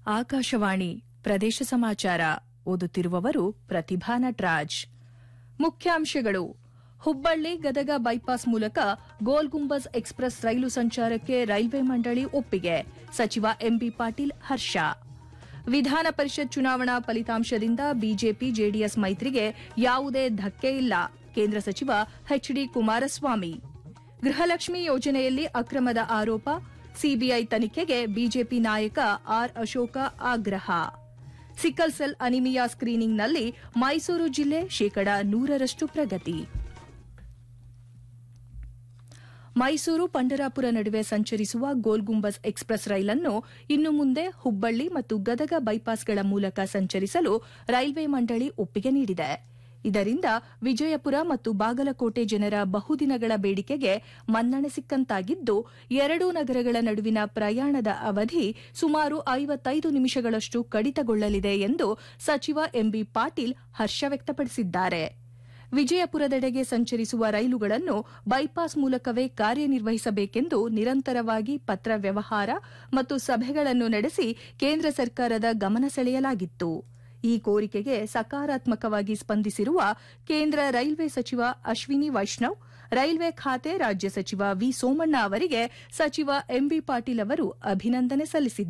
ಆಕಾಶವಾಣಿ ಪ್ರದೇಶ ಸಮಾಚಾರ ಓದುತ್ತಿರುವವರು ಪ್ರತಿಭಾ ನಟರಾಜ್ ಮುಖ್ಯಾಂಶಗಳು ಹುಬ್ಬಳ್ಳಿ ಗದಗ ಬೈಪಾಸ್ ಮೂಲಕ ಗೋಲ್ ಗುಂಬಜ್ ಎಕ್ಸ್ಪ್ರೆಸ್ ರೈಲು ಸಂಚಾರಕ್ಕೆ ರೈಲ್ವೆ ಮಂಡಳಿ ಒಪ್ಪಿಗೆ ಸಚಿವ ಎಂಬಿ ಪಾಟೀಲ್ ಹರ್ಷ ವಿಧಾನ ಪರಿಷತ್ ಚುನಾವಣಾ ಫಲಿತಾಂಶದಿಂದ ಬಿಜೆಪಿ ಜೆಡಿಎಸ್ ಮೈತ್ರಿಗೆ ಯಾವುದೇ ಧಕ್ಕೆ ಇಲ್ಲ ಕೇಂದ್ರ ಸಚಿವ ಎಚ್ಡಿ ಕುಮಾರಸ್ವಾಮಿ ಗೃಹಲಕ್ಷ್ಮಿ ಯೋಜನೆಯಲ್ಲಿ ಅಕ್ರಮದ ಆರೋಪ ಸಿಬಿಐ ತನಿಖೆಗೆ ಬಿಜೆಪಿ ನಾಯಕ ಆರ್ ಅಶೋಕ ಆಗ್ರಹ ಸಿಕ್ಕಲ್ ಸೆಲ್ ಅನಿಮಿಯಾ ಸ್ಕ್ರೀನಿಂಗ್ನಲ್ಲಿ ಮೈಸೂರು ಜಿಲ್ಲೆ ಶೇಕಡ ನೂರರಷ್ಟು ಪ್ರಗತಿ ಮೈಸೂರು ಪಂಡರಾಪುರ ನಡುವೆ ಸಂಚರಿಸುವ ಗೋಲ್ ಗುಂಬಜ್ ಎಕ್ಸ್ಪ್ರೆಸ್ ರೈಲನ್ನು ಇನ್ನು ಮುಂದೆ ಹುಬ್ಬಳ್ಳಿ ಮತ್ತು ಗದಗ ಬೈಪಾಸ್ಗಳ ಮೂಲಕ ಸಂಚರಿಸಲು ರೈಲ್ವೆ ಮಂಡಳಿ ಒಪ್ಪಿಗೆ ನೀಡಿದೆ ಇದರಿಂದ ವಿಜಯಪುರ ಮತ್ತು ಬಾಗಲಕೋಟೆ ಜನರ ಬಹುದಿನಗಳ ಬೇಡಿಕೆಗೆ ಮನ್ನಣೆ ಸಿಕ್ಕಂತಾಗಿದ್ದು ಎರಡೂ ನಗರಗಳ ನಡುವಿನ ಪ್ರಯಾಣದ ಅವಧಿ ಸುಮಾರು ಐವತ್ತೈದು ನಿಮಿಷಗಳಷ್ಟು ಕಡಿತಗೊಳ್ಳಲಿದೆ ಎಂದು ಸಚಿವ ಎಂಬಿ ಪಾಟೀಲ್ ಹರ್ಷ ವ್ಯಕ್ತಪಡಿಸಿದ್ದಾರೆ ವಿಜಯಪುರದೆಡೆಗೆ ಸಂಚರಿಸುವ ರೈಲುಗಳನ್ನು ಬೈಪಾಸ್ ಮೂಲಕವೇ ಕಾರ್ಯನಿರ್ವಹಿಸಬೇಕೆಂದು ನಿರಂತರವಾಗಿ ಪತ್ರ ವ್ಯವಹಾರ ಮತ್ತು ಸಭೆಗಳನ್ನು ನಡೆಸಿ ಕೇಂದ್ರ ಸರ್ಕಾರದ ಗಮನ ಸೆಳೆಯಲಾಗಿತ್ತು ಈ ಕೋರಿಕೆಗೆ ಸಕಾರಾತ್ಮಕವಾಗಿ ಸ್ಪಂದಿಸಿರುವ ಕೇಂದ್ರ ರೈಲ್ವೆ ಸಚಿವ ಅಶ್ವಿನಿ ವೈಷ್ಣವ್ ರೈಲ್ವೆ ಖಾತೆ ರಾಜ್ಯ ಸಚಿವ ವಿ ಸೋಮಣ್ಣ ಅವರಿಗೆ ಸಚಿವ ಎಂಬಿ ಪಾಟೀಲ್ ಅವರು ಅಭಿನಂದನೆ ಸಲ್ಲಿಸಿದ್ದಾರೆ